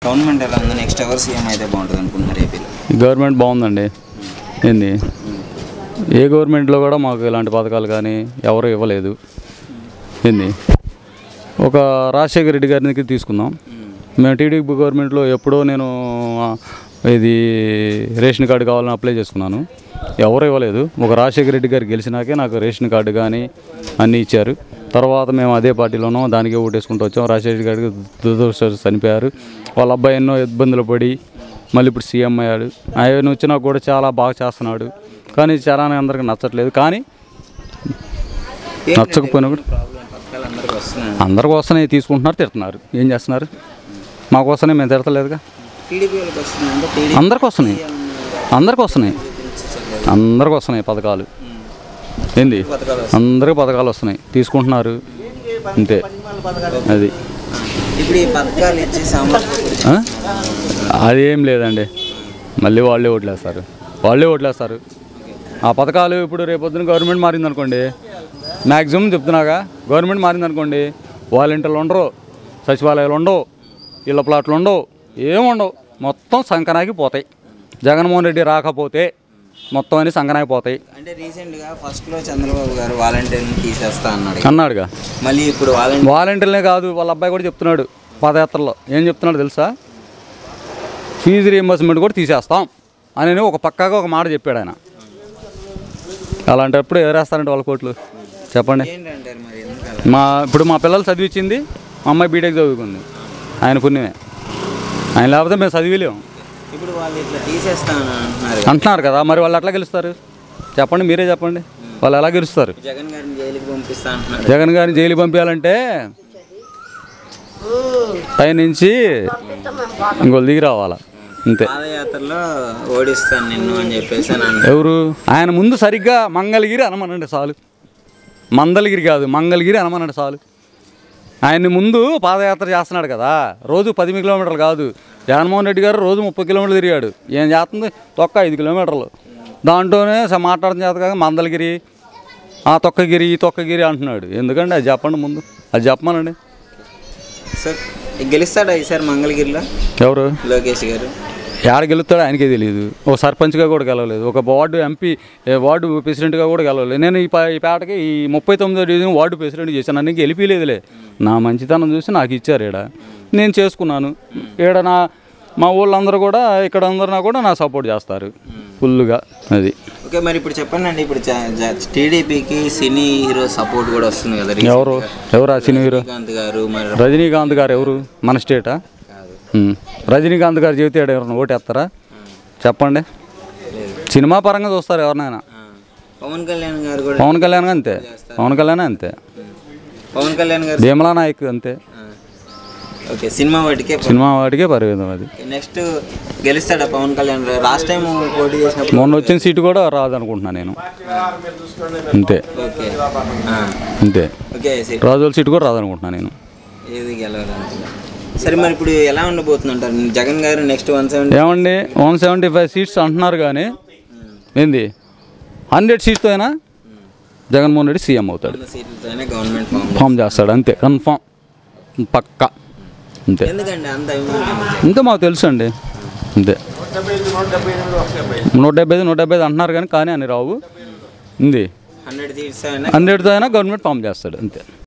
Government ఎలా ఉంది next ఎవరు సీఎం అయితే బాగుంటుంది అనుకుంటున్నారు ఏపీలో ఈ గవర్నమెంట్ బాగుందండి ఏంది ఏ గవర్నమెంట్లో కూడా మాకు ఇలాంటి పథకాలు కానీ ఎవరు ఇవ్వలేదు ఏంది ఒక రాజశేఖర రెడ్డి గారి దగ్గర తీసుకుందాం మేము టీడీపీ గవర్నమెంట్లో ఎప్పుడో నేను ఆ, ఇది రేషన్ కార్డు కావాలని అప్లై చేసుకున్నాను ఎవరు ఇవ్వలేదు ఒక రాజశేఖర రెడ్డి గారు గెలిచినాకే నాకు రేషన్ కార్డు కానీ అన్నీ ఇచ్చారు తర్వాత మేము అదే పార్టీలోనూ దానికే ఓటేసుకుంటూ వచ్చాం రాజశేఖర రెడ్డి గారికి దురదృష్టం చనిపోయారు వాళ్ళ అబ్బాయి ఎన్నో ఇబ్బందులు పడి మళ్ళీ ఇప్పుడు సీఎం అయ్యాడు ఆయన వచ్చినా కూడా చాలా బాగా చేస్తున్నాడు కానీ చాలా అందరికి నచ్చట్లేదు కానీ నచ్చకపోయినా కూడా ప్రాబ్లం పథకాలు అందరికి వస్తున్నాయి అందరికి వస్తున్నాయి తీసుకుంటున్నారు తిడుతున్నారు ఏం చేస్తున్నారు మాకు వస్తున్నాయి మేము తిడతలేదుగా టీడీపీ వాళ్ళకి వస్తున్నాయి అంటే టీడీపీ అందరికి వస్తున్నాయి అందరికి వస్తున్నాయి అందరికి వస్తున్నాయి పథకాలు ఏంది పథకాలు అందరికి పథకాలు వస్తున్నాయి తీసుకుంటున్నారు అంతే అది ఇప్పుడు ఈ పథకాలు ఇచ్చి సామాజిక ఆ? అదేం లేదండి మళ్ళీ వాళ్ళే ఓట్లేస్తారు వాళ్ళే ఓట్లేస్తారు ఆ పథకాలు ఇప్పుడు రేపొద్దున గవర్నమెంట్ మారింది అనుకోండి మ్యాక్సిమం చెప్తున్నాగా గవర్నమెంట్ మారింది అనుకోండి వాలంటీర్లు ఉండరు సచివాలయాలు ఉండవు ఇళ్ళ ప్లాట్లు ఉండవు ఏముండవు మొత్తం సంకనాకి పోతాయి జగన్మోహన్ రెడ్డి రాకపోతే మొత్తం అన్ని సంకనాకి పోతాయి అంటే రీసెంట్గా ఫస్ట్లో చంద్రబాబు గారు వాలంటీర్ని తీసేస్తా అన్నాడు అన్నాడుగా మళ్ళీ ఇప్పుడు వాలంటీర్ వాలంటీర్లే కాదు వాళ్ళ అబ్బాయి కూడా చెప్తున్నాడు పాదయాత్రలో ఏం చెప్తున్నాడు తెలుసా ఫీజు రీఎంబర్స్మెంట్ కూడా తీసేస్తాం అని ఒక పక్కాగా ఒక మాట చెప్పాడు ఆయన అలాంటప్పుడు ఎవరేస్తారంటే వాళ్ళ కోట్లు చెప్పండి ఏంటంటారు మరి ఎందుకు అలా? మా ఇప్పుడు మా పిల్లలు చదివించింది మా అమ్మాయి బీటెక్ చదువుకుంది ఆయన పుణ్యమే ఆయన లేకపోతే మేము చదివిలేము ఇప్పుడు వాళ్ళు ఇట్లా తీసేస్తా అని అంటున్నారు అంటున్నారు కదా మరి వాళ్ళు ఎట్లా గెలుస్తారు చెప్పండి మీరే చెప్పండి వాళ్ళు ఎలా గెలుస్తారు జగన్ గారిని జైలుకి పంపిస్తా అంటున్నాడు జగన్ గారిని జైలు పంపించాలంటే పైనుంచి ఇంకోళ్ళు దిగి రావాలా అంతే పాదయాత్రలో ఓడిస్తాను నిన్ను అని చెప్పేసి అని అంటున్నాడు ఎవరు ఆయన ముందు సరిగ్గా మంగళగిరి అనమనండి చాలు మందలగిరి కాదు మంగళగిరి అనమనండి చాలు ఆయన్ని ముందు పాదయాత్ర చేస్తున్నాడు కదా రోజు పది కిలోమీటర్లు కాదు జగన్మోహన్ రెడ్డి గారు రోజు ముప్పై కిలోమీటర్లు తిరిగాడు ఏం చేస్తుంది తొక్క ఐదు కిలోమీటర్లు దాంట్లోనే స- మాట్లాడడం చేత కాక మందలగిరి ఆ తొక్కగిరి ఈ తొక్కగిరి అంటున్నాడు ఎందుకండి అది చెప్పండి ముందు అది చెప్పమనండి సార్ గెలుస్తాడా ఈసారి మంగళగిరిలో ఎవరు లోకేష్ గారు ఏడ గెలుస్తాడో ఆయనకే తెలియదు ఒక సర్పంచ్గా కూడా గెలవలేదు ఒక వార్డు ఎంపీ ఏ, వార్డు ప్రెసిడెంట్గా కూడా గెలవలేదు నేను ఈ ప- ఈ పేటకి ఈ ముప్పై తొమ్మిదో డివిజన్ వార్డు ప్రెసిడెంట్ చేశాను నన్ను గెలిపిలేదులే నా మంచితనం చూసి నాకు ఇచ్చారు ఈడ నేను చేసుకున్నాను ఈడ నా మా ఊళ్ళందరూ కూడా ఇక్కడ అందరూ కూడా నా సపోర్ట్ చేస్తారు ఫుల్గా అది ఓకే మరి ఇప్పుడు చెప్పండి అండి ఇప్పుడు టీడీపీకి సినీ హీరో సపోర్ట్ కూడా వస్తుంది కదా ఎవరు ఎవరు ఆ సినీ హీరో రజనీకాంత్ గారు మరి రజనీకాంత్ గారు ఎవరు మన స్టేటా కాదు ఉమ్. రజనీకాంత్ గారు చెబితే ఈడ ఎవరైనా ఓటేస్తారా చెప్పండి సినిమా పరంగా చూస్తారు ఎవరినైనా ఆ. పవన్ కళ్యాణ్ గారు కూడా పవన్ కళ్యాణ్ అంతే పవన్ కళ్యాణ్ అంతే పవన్ కళ్యాణ్ గారు భీమలా నాయక్ అంతే ఆ. ఓకే సినిమా వాటికే సినిమా వాటికే పరిమితం అది నెక్స్ట్ గెలుస్తాడా పవన్ కళ్యాణ్ గారు? లాస్ట్ టైం పోటీ చేసినప్పుడు మొన్న వచ్చిన సీటు కూడా రాదనుకుంటున్నా నేను అంతే ఓకే ఆ. అంతే ఓకే సే- రాజుల సీటు కూడా రాదనుకుంటున్నా నేను ఏది గెలవాలనుకుంటున్నా సరే మరి ఇప్పుడు ఎలా ఉండబోతుంది అంటారు జగన్ గారు నెక్స్ట్ వన్ సెవెన్ ఏమండి వన్ సెవెంటీ ఫైవ్ సీట్స్ అంటున్నారు కానీ ఏంది హండ్రెడ్ సీట్స్తో అయినా జగన్మోహన్ రెడ్డి సీఎం అవుతాడు సీట్లతోనే గవర్నమెంట్ ఫామ్ ఫామ్ చేస్తాడు అంతే కన్ఫామ్ పక్కా అంతే ఎందుకండి అంత అభిమానం అంతే మాకు తెలుసు అండి అంతే నూట డెబ్బై ఐదు నూట డెబ్బై ఐదు అంటున్నారు కానీ కానీ అని రావు ఉంది హండ్రెడ్ సీట్స్ అయినా హండ్రెడ్తో అయినా గవర్నమెంట్ ఫామ్ చేస్తాడు అంతే